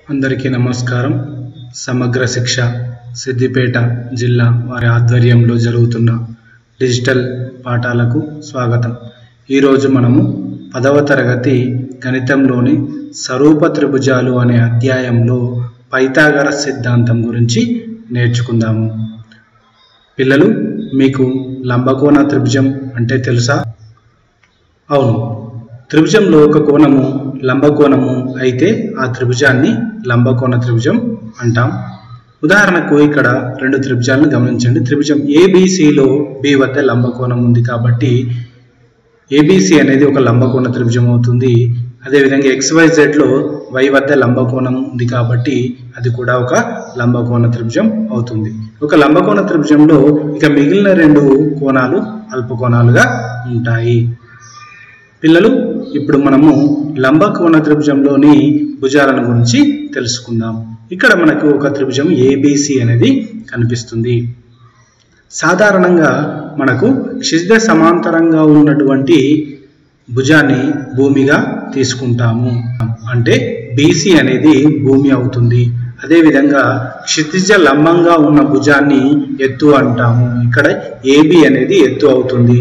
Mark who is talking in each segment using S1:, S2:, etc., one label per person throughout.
S1: అందరికీ నమస్కారం సమగ్ర శిక్ష సిద్దిపేట జిల్లా వారి ఆధ్వర్యంలో జరుగుతున్న డిజిటల్ పాఠాలకు స్వాగతం ఈరోజు మనము పదవ తరగతి గణితంలోని స్వరూప త్రిభుజాలు అనే అధ్యాయంలో పైథాగర సిద్ధాంతం గురించి నేర్చుకుందాము పిల్లలు మీకు లంబకోణ త్రిభుజం అంటే తెలుసా అవును త్రిభుజంలో ఒక కోణము లంబకోణము అయితే ఆ త్రిభుజాన్ని లంబకోణ త్రిభుజం అంటాం ఉదాహరణకు ఇక్కడ రెండు త్రిభుజాలను గమనించండి త్రిభుజం ఏబిసిలో బి వద్ద లంబకోణం ఉంది కాబట్టి ఏబిసి అనేది ఒక లంబకోణ త్రిభుజం అవుతుంది అదేవిధంగా ఎక్స్వైజెడ్లో వై వద్ద లంబకోణం ఉంది కాబట్టి అది కూడా ఒక లంబకోణ త్రిభుజం అవుతుంది ఒక లంబకోణ త్రిభుజంలో ఇక మిగిలిన రెండు కోణాలు అల్పకోణాలుగా ఉంటాయి పిల్లలు ఇప్పుడు మనము లంబకోణ త్రిభుజంలోని భుజాలను గురించి తెలుసుకుందాం ఇక్కడ మనకు ఒక త్రిభుజం ఏబిసి అనేది కనిపిస్తుంది సాధారణంగా మనకు క్షితిజ సమాంతరంగా ఉన్నటువంటి భుజాన్ని భూమిగా తీసుకుంటాము అంటే బీసీ అనేది భూమి అవుతుంది అదేవిధంగా క్షితిజ లంబంగా ఉన్న భుజాన్ని ఎత్తు అంటాము ఇక్కడ ఏబి అనేది ఎత్తు అవుతుంది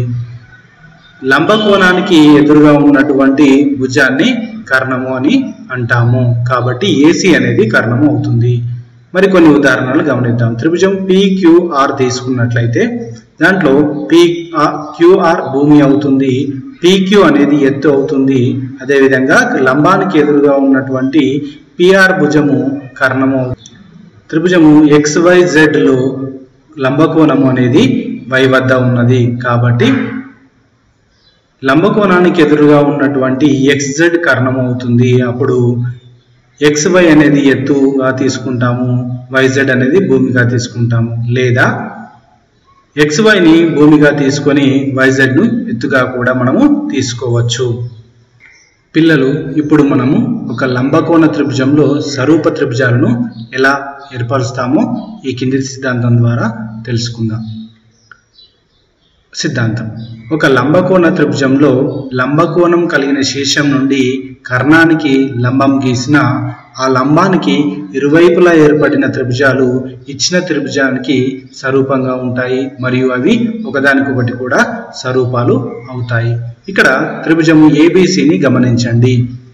S1: లంబకోణానికి ఎదురుగా ఉన్నటువంటి భుజాన్ని కర్ణము అని అంటాము కాబట్టి ఏసీ అనేది కర్ణము అవుతుంది మరి కొన్ని ఉదాహరణలు గమనిద్దాం త్రిభుజం పిక్యూఆర్ తీసుకున్నట్లయితే దాంట్లో పి క్యూఆర్ భూమి అవుతుంది పిక్యూ అనేది ఎత్తు అవుతుంది అదేవిధంగా లంబానికి ఎదురుగా ఉన్నటువంటి పిఆర్ భుజము కర్ణము త్రిభుజము ఎక్స్వైజెడ్లో లంబకోణము అనేది వై వద్ద ఉన్నది కాబట్టి లంబకోణానికి ఎదురుగా ఉన్నటువంటి ఎక్స్జెడ్ కర్ణం అవుతుంది అప్పుడు ఎక్స్వై అనేది ఎత్తుగా తీసుకుంటాము వైజెడ్ అనేది భూమిగా తీసుకుంటాము లేదా ఎక్స్వైని భూమిగా తీసుకొని వైజెడ్ను ఎత్తుగా కూడా మనము తీసుకోవచ్చు పిల్లలు ఇప్పుడు మనము ఒక లంబకోణ త్రిభుజంలో స్వరూప త్రిభుజాలను ఎలా ఏర్పరుస్తామో ఈ కింది సిద్ధాంతం ద్వారా తెలుసుకుందాం సిద్ధాంతం ఒక లంబకోణ త్రిభుజంలో లంబకోణం కలిగిన శీర్షం నుండి కర్ణానికి లంబం గీసిన ఆ లంబానికి ఇరువైపులా ఏర్పడిన త్రిభుజాలు ఇచ్చిన త్రిభుజానికి స్వరూపంగా ఉంటాయి మరియు అవి ఒకదానికొకటి కూడా స్వరూపాలు అవుతాయి ఇక్కడ త్రిభుజము ఏబిసిని గమనించండి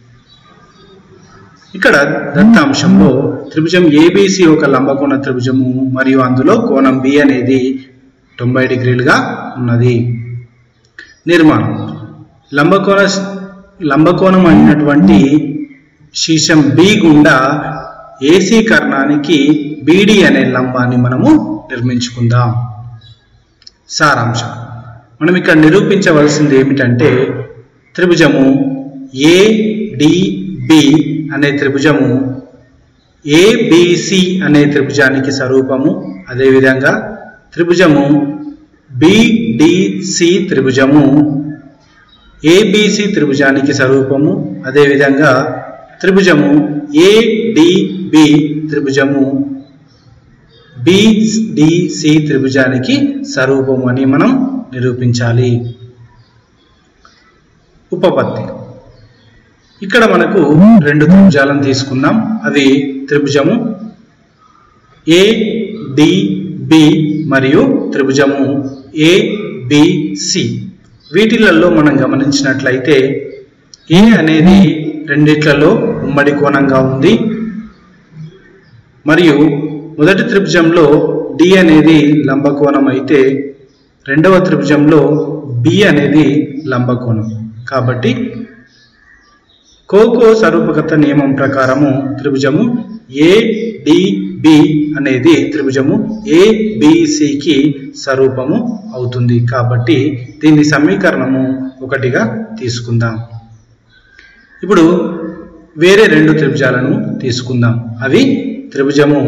S1: ఇక్కడ దత్తాంశంలో త్రిభుజం ఏబిసి ఒక లంబకోణ త్రిభుజము మరియు అందులో కోణం బి అనేది తొంభై డిగ్రీలుగా ఉన్నది నిర్మాణం లంబకోణ లంబకోణం అయినటువంటి శీర్షం బి గుండా ఏసీ కర్ణానికి బీడి అనే లంబాన్ని మనము నిర్మించుకుందాం సారాంశం మనం ఇక్కడ నిరూపించవలసింది ఏమిటంటే త్రిభుజము ఏడిబి అనే త్రిభుజము ఏబిసి అనే త్రిభుజానికి స్వరూపము అదేవిధంగా త్రిభుజము బిడిసి త్రిభుజము ఏబిసి త్రిభుజానికి స్వరూపము అదేవిధంగా త్రిభుజము ఏడిబి త్రిభుజము బిడిసి త్రిభుజానికి స్వరూపము అని మనం నిరూపించాలి ఉపపత్తి ఇక్కడ మనకు రెండు త్రిభుజాలను తీసుకున్నాం అవి త్రిభుజము ఏ డి బి మరియు త్రిభుజము ఏబిసి వీటిలలో మనం గమనించినట్లయితే ఏ అనేది రెండిట్లలో ఉమ్మడి కోణంగా ఉంది మరియు మొదటి త్రిభుజంలో డి అనేది లంబకోణం అయితే రెండవ త్రిభుజంలో బి అనేది లంబకోణం కాబట్టి కోకో స్వరూపగత నియమం ప్రకారము త్రిభుజము ఏడిబి అనేది త్రిభుజము ఏబిసికి స్వరూపము అవుతుంది కాబట్టి దీని సమీకరణము ఒకటిగా తీసుకుందాం ఇప్పుడు వేరే రెండు త్రిభుజాలను తీసుకుందాం అవి త్రిభుజము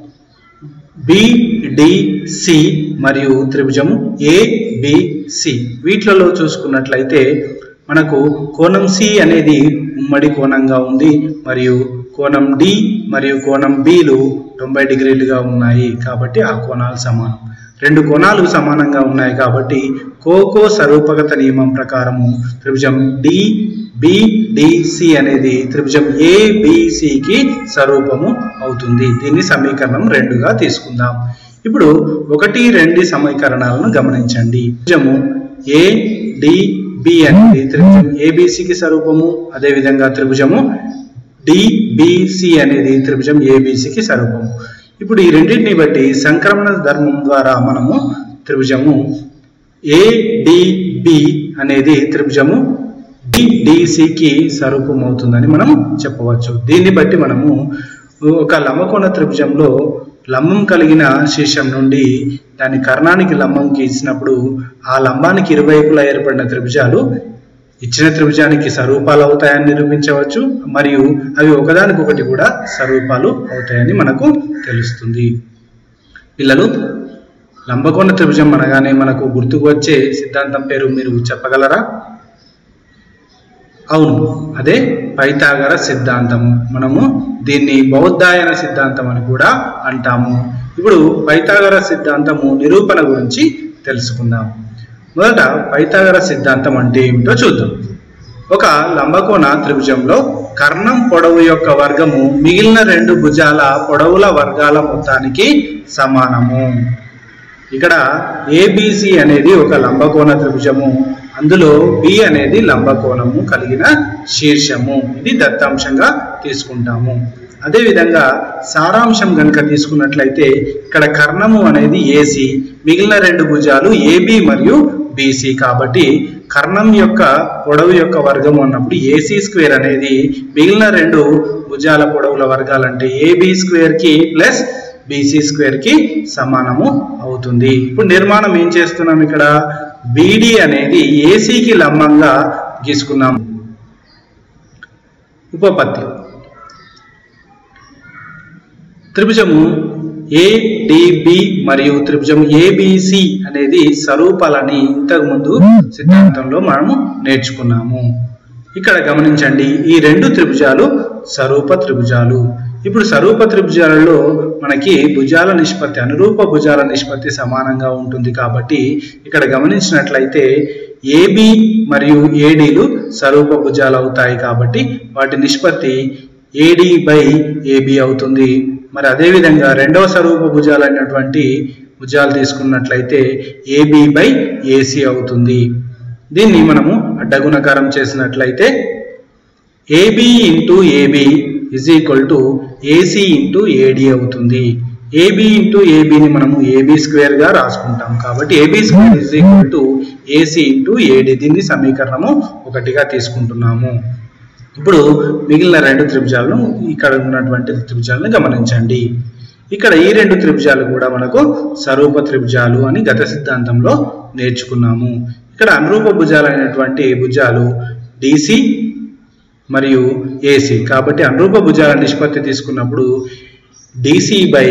S1: బిడిసి మరియు త్రిభుజము ఏబిసి వీటిలలో చూసుకున్నట్లయితే మనకు కోణం సి అనేది ఉమ్మడి కోణంగా ఉంది మరియు కోణం డి మరియు కోణం బిలు తొంభై డిగ్రీలుగా ఉన్నాయి కాబట్టి ఆ కోణాలు సమానం రెండు కోణాలు సమానంగా ఉన్నాయి కాబట్టి కోకో సరూపగత నియమం ప్రకారము త్రిభుజం డి బిడిసి అనేది త్రిభుజం ఏబిసికి స్వరూపము అవుతుంది దీన్ని సమీకరణం రెండుగా తీసుకుందాం ఇప్పుడు ఒకటి రెండు సమీకరణాలను గమనించండి త్రిభుజము ఏ డి బి అనేది త్రిభుజం ఏబిసికి స్వరూపము అదేవిధంగా త్రిభుజము డిబిసి అనేది త్రిభుజం ఏబిసికి స్వరూపము ఇప్పుడు ఈ రెండింటిని బట్టి సంక్రమణ ధర్మం ద్వారా మనము త్రిభుజము ఏడిబి అనేది త్రిభుజము డిడిసికి స్వరూపం అవుతుందని మనం చెప్పవచ్చు దీన్ని బట్టి మనము ఒక లంబకోణ త్రిభుజంలో లంబం కలిగిన శీర్షం నుండి దాని కర్ణానికి లంబం గీసినప్పుడు ఆ లంబానికి ఇరువైపులా ఏర్పడిన త్రిభుజాలు ఇచ్చిన త్రిభుజానికి స్వరూపాలు అవుతాయని నిరూపించవచ్చు మరియు అవి ఒకదానికొకటి కూడా స్వరూపాలు అవుతాయని మనకు తెలుస్తుంది పిల్లలు లంబకోణ త్రిభుజం అనగానే మనకు గుర్తుకు వచ్చే సిద్ధాంతం పేరు మీరు చెప్పగలరా అవును అదే పైతాగర సిద్ధాంతం మనము దీన్ని బౌద్ధాయన సిద్ధాంతం అని కూడా అంటాము ఇప్పుడు పైతాగర సిద్ధాంతము నిరూపణ గురించి తెలుసుకుందాం మొదట పైతాగర సిద్ధాంతం అంటే ఏమిటో చూద్దాం ఒక లంబకోణ త్రిభుజంలో కర్ణం పొడవు యొక్క వర్గము మిగిలిన రెండు భుజాల పొడవుల వర్గాల మొత్తానికి సమానము ఇక్కడ ఏబిసి అనేది ఒక లంబకోణ త్రిభుజము అందులో బి అనేది లంబకోణము కలిగిన శీర్షము ఇది దత్తాంశంగా తీసుకుంటాము అదేవిధంగా సారాంశం కనుక తీసుకున్నట్లయితే ఇక్కడ కర్ణము అనేది ఏసి మిగిలిన రెండు భుజాలు ఏబి మరియు బీసీ కాబట్టి కర్ణం యొక్క పొడవు యొక్క వర్గం అన్నప్పుడు ఏసీ స్క్వేర్ అనేది మిగిలిన రెండు భుజాల పొడవుల వర్గాలంటే ఏబి స్క్వేర్ కి ప్లస్ బీసీ స్క్వేర్ కి సమానము అవుతుంది ఇప్పుడు నిర్మాణం ఏం చేస్తున్నాం ఇక్కడ బీడి అనేది ఏసీకి లంబంగా గీసుకున్నాం ఉపపత్తి త్రిభుజము ఏడిబి మరియు త్రిభుజం ఏబిసి అనేది స్వరూపాలని ఇంతకుముందు సిద్ధాంతంలో మనము నేర్చుకున్నాము ఇక్కడ గమనించండి ఈ రెండు త్రిభుజాలు స్వరూప త్రిభుజాలు ఇప్పుడు స్వరూప త్రిభుజాలలో మనకి భుజాల నిష్పత్తి అనురూప భుజాల నిష్పత్తి సమానంగా ఉంటుంది కాబట్టి ఇక్కడ గమనించినట్లయితే ఏబి మరియు ఏడీలు స్వరూప భుజాలు అవుతాయి కాబట్టి వాటి నిష్పత్తి ఏడి బై ఏబి అవుతుంది మరి అదేవిధంగా రెండవ స్వరూప భుజాలు అయినటువంటి భుజాలు తీసుకున్నట్లయితే ఏబి బై ఏసి అవుతుంది దీన్ని మనము అడ్డగుణకారం చేసినట్లయితే A B into A B is equal to A C into A D అవుతుంది ఏబి ఇంటూ ఏబిని మనము ఏబి స్క్వేర్ గా రాసుకుంటాం కాబట్టి A B square is equal to A C into A D దీన్ని సమీకరణము ఒకటిగా తీసుకుంటున్నాము ఇప్పుడు మిగిలిన రెండు త్రిభుజాలను ఇక్కడ ఉన్నటువంటి త్రిభుజాలను గమనించండి ఇక్కడ ఈ రెండు త్రిభుజాలు కూడా మనకు స్వరూప త్రిభుజాలు అని గత సిద్ధాంతంలో నేర్చుకున్నాము ఇక్కడ అనురూప భుజాలైనటువంటి భుజాలు డిసి మరియు ఏసీ కాబట్టి అనురూప భుజాల నిష్పత్తి తీసుకున్నప్పుడు డిసి బై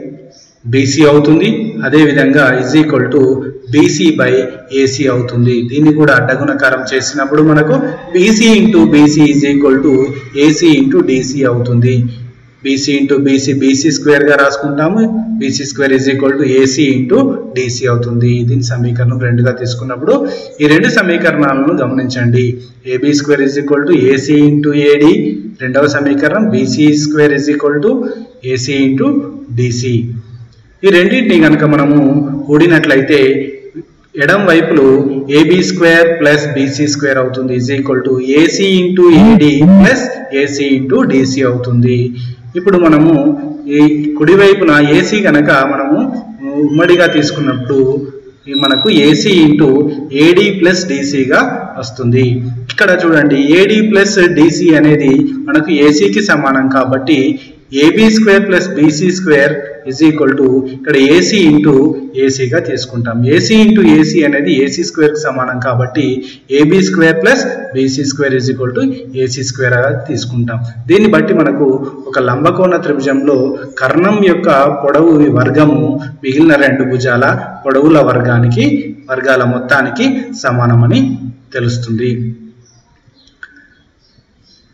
S1: బీసీ అవుతుంది అదేవిధంగా is equal to B C by A C అవుతుంది దీన్ని కూడా అడ్డగుణకారం చేసినప్పుడు మనకు B C into B C is equal to A C into D C అవుతుంది B C into B C B C square గా రాసుకుంటాము B C square is equal to A C into D C అవుతుంది దీని సమీకరణం రెండుగా తీసుకున్నప్పుడు ఈ రెండు సమీకరణాలను గమనించండి A B square is equal to A C into A D రెండవ సమీకరణం B C square is equal to A C into D C ఈ రెండింటిని కనుక మనము కూడినట్లయితే ఎడం వైపులు A B square plus BC square అవుతుంది is equal to A C into A D plus A C into D C అవుతుంది ఇప్పుడు మనము ఈ కుడి వైపున ఏసీ కనుక మనము ఉమ్మడిగా తీసుకున్నప్పుడు ఈ మనకు ఏసీ ఇంటూ ఏడి ప్లస్ డిసిగా వస్తుంది ఇక్కడ చూడండి ఏడి ప్లస్ డిసి అనేది మనకు ఏసీకి సమానం కాబట్టి A B square plus BC square is equal to ఇక్కడ ఏసీ ఇంటూ ఏసీగా తీసుకుంటాం ఏసీ ఇంటూ ఏసీ అనేది ఏసీ స్క్వేర్కి సమానం కాబట్టి A B square plus BC square is equal to A C square తీసుకుంటాం దీన్ని బట్టి మనకు ఒక లంబకోణ త్రిభుజంలో కర్ణం యొక్క పొడవు వర్గము మిగిలిన రెండు భుజాల పొడవుల వర్గానికి వర్గాల మొత్తానికి సమానమని తెలుస్తుంది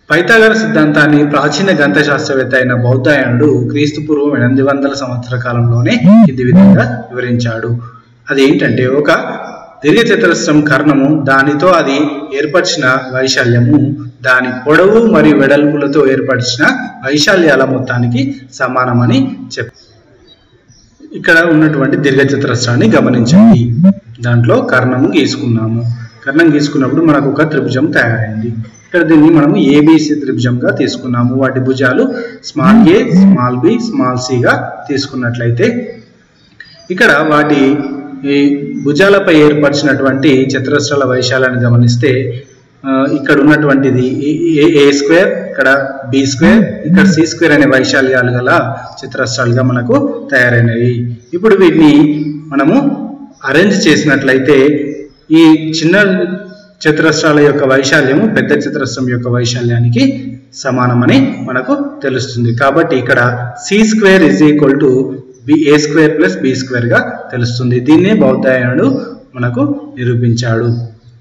S1: పైథాగర సిద్ధాంతాన్ని ప్రాచీన గణిత శాస్త్రవేత్త అయిన బౌద్ధాయనుడు క్రీస్తు పూర్వం ఎనిమిది వందల సంవత్సర కాలంలోనే ఇది విధంగా వివరించాడు అది ఏంటంటే ఒక దీర్ఘచతురస్రం కర్ణము దానితో అది ఏర్పరిచిన వైశాల్యము దాని పొడవు మరియు వెడల్పులతో ఏర్పరిచిన వైశాల్యాల మొత్తానికి సమానమని చెప్ ఇక్కడ ఉన్నటువంటి దీర్ఘచతురస్రాన్ని గమనించండి దాంట్లో కర్ణము గీసుకున్నాము కర్ణం గీసుకున్నప్పుడు మనకు ఒక త్రిభుజం తయారైంది ఇక్కడ దీన్ని మనము ఏబిసి త్రిభుజంగా తీసుకున్నాము వాటి భుజాలు small A small B small సిగా తీసుకున్నట్లయితే ఇక్కడ వాటి ఈ భుజాలపై ఏర్పరిచినటువంటి చతురస్రాల వైశాల్యాన్ని గమనిస్తే ఆ, ఇక్కడ ఉన్నటువంటిది ఏ స్క్వేర్ ఇక్కడ బి స్క్వేర్ ఇక్కడ సి స్క్వేర్ అనే వైశాల్యాలు గల చతురస్రాలుగా మనకు తయారైనవి ఇప్పుడు వీటిని మనము అరేంజ్ చేసినట్లయితే ఈ చిన్న చతురస్రాల యొక్క వైశాల్యము పెద్ద చతురస్రం యొక్క వైశాల్యానికి సమానమని మనకు తెలుస్తుంది కాబట్టి ఇక్కడ C square is equal to B A square plus B square గా తెలుస్తుంది దీన్నే బౌద్ధాయనుడు మనకు నిరూపించాడు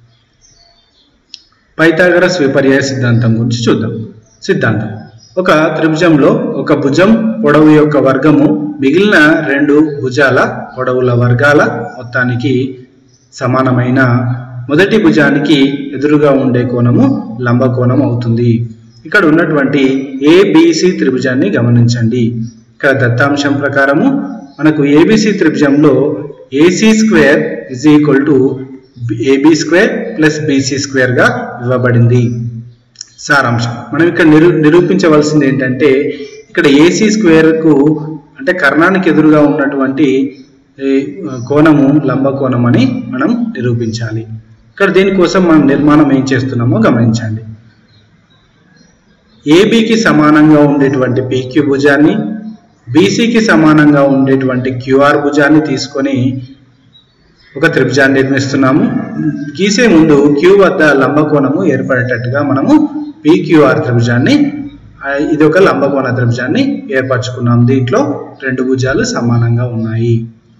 S1: పైథాగరస్ విపర్యాయ సిద్ధాంతం గురించి చూద్దాం సిద్ధాంతం ఒక త్రిభుజంలో ఒక భుజం పొడవు యొక్క వర్గము మిగిలిన రెండు భుజాల పొడవుల వర్గాల మొత్తానికి సమానమైన మొదటి భుజానికి ఎదురుగా ఉండే కోణము లంబ కోణం అవుతుంది ఇక్కడ ఉన్నటువంటి ఏబిసి త్రిభుజాన్ని గమనించండి ఇక్కడ దత్తాంశం ప్రకారము మనకు ఏబిసి త్రిభుజంలో A C square is equal to AB square plus BC square గా ఇవ్వబడింది సారాంశం మనం ఇక్కడ నిరూ నిరూపించవలసింది ఏంటంటే ఇక్కడ ఏసీ స్క్వేర్ కు అంటే కర్ణానికి ఎదురుగా ఉన్నటువంటి ఈ, కోణము లంబ కోణం అని మనం నిరూపించాలి ఇక్కడ దీనికోసం మనం నిర్మాణం ఏం చేస్తున్నామో గమనించండి ఏబికి సమానంగా ఉండేటువంటి పీక్యూ భుజాన్ని బీసీకి సమానంగా ఉండేటువంటి క్యూఆర్ భుజాన్ని తీసుకొని ఒక త్రిభుజాన్ని నిర్మిస్తున్నాము గీసే ముందు క్యూ వద్ద లంబకోణము ఏర్పడేటట్టుగా మనము పిక్యూఆర్ త్రిభుజాన్ని ఆ, ఇది ఒక లంబకోణ త్రిభుజాన్ని ఏర్పరచుకున్నాం దీంట్లో రెండు భుజాలు సమానంగా ఉన్నాయి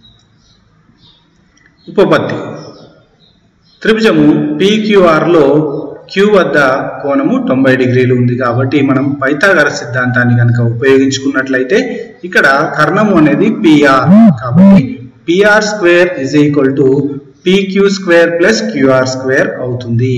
S1: ఉపపత్తి త్రిభుజము PQR లో క్యూ వద్ద కోణము తొంభై డిగ్రీలు ఉంది కాబట్టి మనం పైథాగర సిద్ధాంతాన్ని కనుక ఉపయోగించుకున్నట్లయితే ఇక్కడ కర్ణము అనేది పిఆర్ కాబట్టి P R square is equal to P Q square plus Q R square అవుతుంది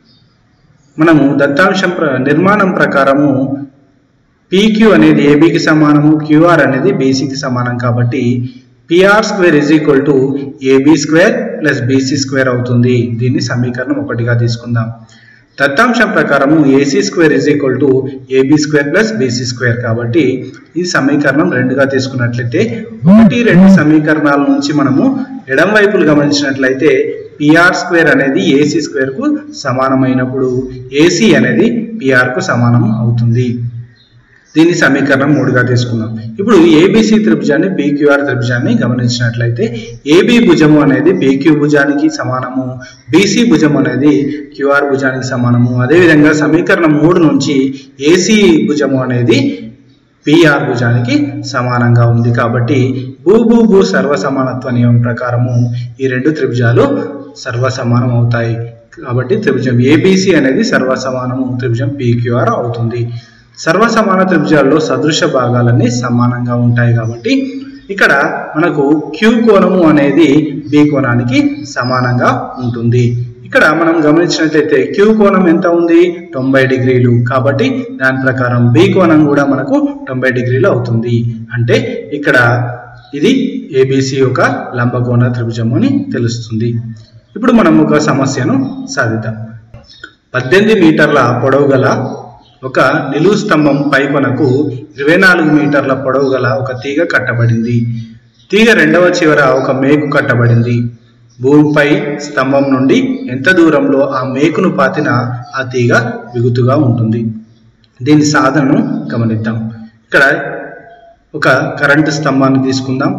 S1: మనము దత్తాంశం ప్ర నిర్మాణం ప్రకారము పీక్యూ అనేది ఏబికి సమానము క్యూఆర్ అనేది బీసీకి సమానం కాబట్టి P R square is equal to AB square plus BC square అవుతుంది దీన్ని సమీకరణం ఒకటిగా తీసుకుందాం దత్తాంశం ప్రకారము A C square is equal to AB square plus BC square కాబట్టి ఈ సమీకరణం రెండుగా తీసుకున్నట్లయితే ఒకటి రెండు సమీకరణాల నుంచి మనము ఎడం వైపులు గమనించినట్లయితే పిఆర్ స్క్వేర్ అనేది ఏసీ స్క్వేర్ కు సమానమైనప్పుడు ఏసీ అనేది పిఆర్ కు సమానం అవుతుంది దీన్ని సమీకరణం మూడుగా తీసుకుందాం ఇప్పుడు ఏబిసి త్రిభుజాన్ని బీక్యూఆర్ త్రిభుజాన్ని గమనించినట్లయితే ఏబి భుజము అనేది బీక్యూ భుజానికి సమానము బీసీ భుజం అనేది క్యూఆర్ భుజానికి సమానము అదేవిధంగా సమీకరణం మూడు నుంచి ఏసీ భుజము అనేది పిఆర్ భుజానికి సమానంగా ఉంది కాబట్టి భూ భూ భూ సర్వసమానత్వ నియమం ప్రకారము ఈ రెండు త్రిభుజాలు సర్వసమానం అవుతాయి కాబట్టి త్రిభుజం ఏబిసి అనేది సర్వసమానము త్రిభుజం పిక్యూఆర్ అవుతుంది సర్వసమాన త్రిభుజాల్లో సదృశ భాగాలన్నీ సమానంగా ఉంటాయి కాబట్టి ఇక్కడ మనకు క్యూ కోణము అనేది బి కోణానికి సమానంగా ఉంటుంది ఇక్కడ మనం గమనించినట్లయితే క్యూ కోణం ఎంత ఉంది తొంభై డిగ్రీలు కాబట్టి దాని ప్రకారం బి కోణం కూడా మనకు తొంభై డిగ్రీలు అవుతుంది అంటే ఇక్కడ ఇది ఏబిసి యొక్క లంబకోణ త్రిభుజం అని తెలుస్తుంది ఇప్పుడు మనం ఒక సమస్యను సాధిద్దాం పద్దెనిమిది మీటర్ల పొడవు గల ఒక నిలువు స్తంభం పై కొనకు ఇరవై నాలుగు మీటర్ల పొడవు గల ఒక తీగ కట్టబడింది తీగ రెండవ చివర ఒక మేకు కట్టబడింది భూమిపై స్తంభం నుండి ఎంత దూరంలో ఆ మేకును పాతిన ఆ తీగ బిగుతుగా ఉంటుంది దీని సాధనను గమనిద్దాం ఇక్కడ ఒక కరెంటు స్తంభాన్ని తీసుకుందాం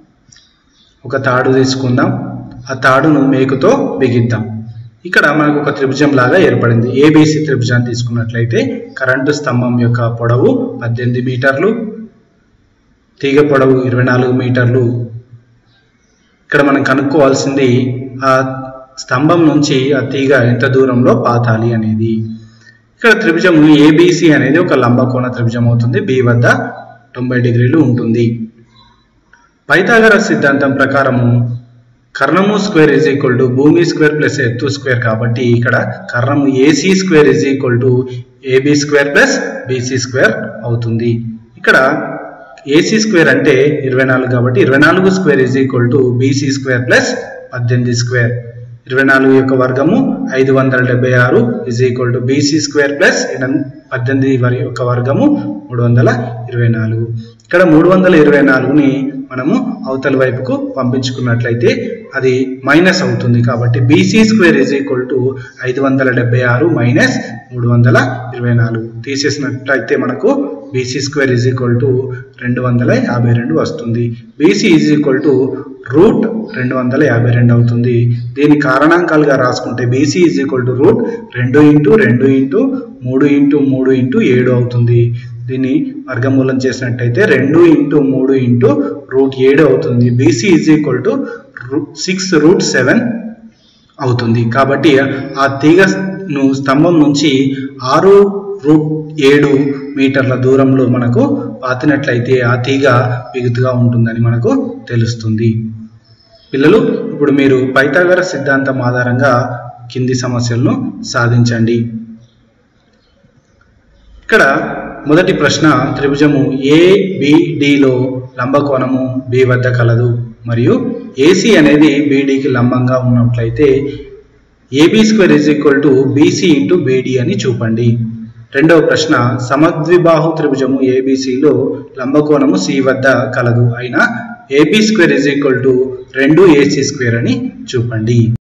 S1: ఒక తాడు తీసుకుందాం ఆ తాడును మేకుతో బిగిద్దాం ఇక్కడ మనకు ఒక త్రిభుజం లాగా ఏర్పడింది ఏబిసి త్రిభుజాన్ని తీసుకున్నట్లయితే కరెంటు స్తంభం యొక్క పొడవు పద్దెనిమిది మీటర్లు తీగ పొడవు ఇరవై నాలుగు మీటర్లు ఇక్కడ మనం కనుక్కోవాల్సింది ఆ స్తంభం నుంచి ఆ తీగ ఎంత దూరంలో పాతాలి అనేది ఇక్కడ ఇక్కడ త్రిభుజం ఏబిసి అనేది ఒక లంబకోణ త్రిభుజం అవుతుంది బి వద్ద తొంభై డిగ్రీలు ఉంటుంది పైథాగరస్ సిద్ధాంతం ప్రకారము కర్ణము స్క్వేర్ ఇజ్ ఈక్వల్ టు భూమి స్క్వేర్ ప్లస్ ఎత్తు స్క్వేర్ కాబట్టి ఇక్కడ కర్ణము AC square is equal to AB square plus BC square అవుతుంది ఇక్కడ ఏసీ స్క్వేర్ అంటే ఇరవై నాలుగు కాబట్టి ఇరవై నాలుగు square is equal to BC square plus పద్దెనిమిది స్క్వేర్ ఇరవై నాలుగు యొక్క వర్గము ఐదు వందల డెబ్బై ఆరు is equal to BC square plus పద్దెనిమిది వర్ యొక్క వర్గము మూడు వందల ఇరవై నాలుగు ఇక్కడ మూడు వందల ఇరవై నాలుగుని మనము అవతల వైపుకు పంపించుకున్నట్లయితే అది మైనస్ అవుతుంది కాబట్టి BC square is equal to ఐదు వందల డెబ్బై ఆరు మైనస్ మూడు వందల ఇరవై నాలుగు తీసేసినట్లయితే మనకు BC square is equal to రెండు వందల యాభై రెండు వస్తుంది BC is equal to root రెండు వందల యాభై రెండు అవుతుంది దీని కారణాంకాలుగా రాసుకుంటే BC is equal to root రెండు ఇంటూ రెండు ఇంటూ మూడు ఇంటూ మూడు ఇంటూ ఏడు అవుతుంది దీన్ని వర్గమూలం చేసినట్టయితే రెండు ఇంటూ మూడు ఇంటూ రూట్ ఏడు అవుతుంది BC is equal to six root seven అవుతుంది కాబట్టి ఆ తీగను స్తంభం నుంచి ఆరు రూట్ ఏడు మీటర్ల దూరంలో మనకు పాతినట్లయితే ఆ తీగ బిగుతుగా ఉంటుందని మనకు తెలుస్తుంది పిల్లలు ఇప్పుడు మీరు పైథాగర సిద్ధాంతం ఆధారంగా కింది సమస్యలను సాధించండి ఇక్కడ మొదటి ప్రశ్న త్రిభుజము ఏ బిడిలో లంబకోణము బి వద్ద కలదు మరియు ఏసీ అనేది బీడీకి లంబంగా ఉన్నట్లయితే AB square is equal to BC into BD అని చూపండి రెండవ ప్రశ్న సమద్విబాహు త్రిభుజము ఏబిసిలో లంబకోణము సి వద్ద కలదు అయినా AB square is equal to రెండు ఏసీ స్క్వేర్ అని చూపండి